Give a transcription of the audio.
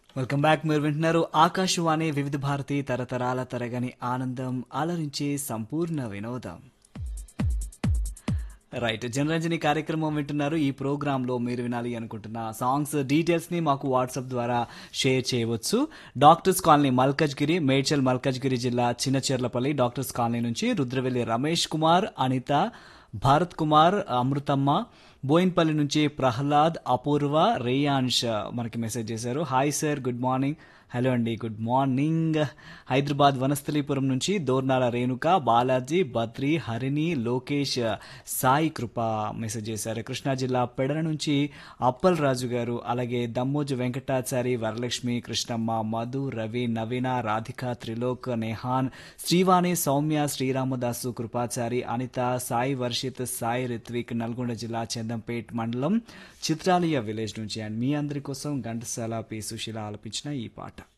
welcome back మీరు వింటున్నారు ఆకాశవాణి వివిధ భారతి తరతరాల తరగని ఆనందం అలరించే సంపూర్ణ వినోదం రైట్ జనరంజని కార్యక్రమం వింటున్నారు ఈ ప్రోగ్రాంలో మీరు వినాలి అనుకుంటున్న సాంగ్స్ డీటెయిల్స్ ని మాకు వాట్సాప్ ద్వారా షేర్ చేయవచ్చు డాక్టర్స్ కాలనీ మల్కజ్గిరి మేడ్చల్ మల్కజ్గిరి జిల్లా చిన్నచెర్లపల్లి డాక్టర్స్ కాలనీ నుంచి రుద్రవెల్లి రమేష్ కుమార్ అనిత భారత్ కుమార్ అమృతమ్మ బోయిన్పల్లి నుంచి ప్రహ్లాద్ అపూర్వ రేయాన్ష్ మనకి మెసేజ్ చేశారు hi sir good morning hello అండి గుడ్ మార్నింగ్ హైదరాబాద్ వనస్థలీపురం నుంచి దోర్నాల రేణుక బాలాజీ బద్రి హరిణి లోకేష్ సాయి కృప మెసేజ్ చేశారు కృష్ణా జిల్లా పెడన నుంచి అప్పల్ రాజు గారు అలాగే దమ్మోజు వెంకటాచారి వరలక్ష్మి కృష్ణమ్మ మధు రవి నవీన రాధిక త్రిలోక్ నేహాన్ శ్రీవాణి సౌమ్య శ్రీరామదాసు కృపాచారి అనిత సాయి వర్షిత్ సాయి రిత్విక్ నల్గొండ జిల్లా చందంపేట్ మండలం చిత్రాలయ విలేజ్ నుంచి అండ్ మీ అందరి కోసం ఘంటసాల పి సుశీల ఆలపించిన ఈ పాట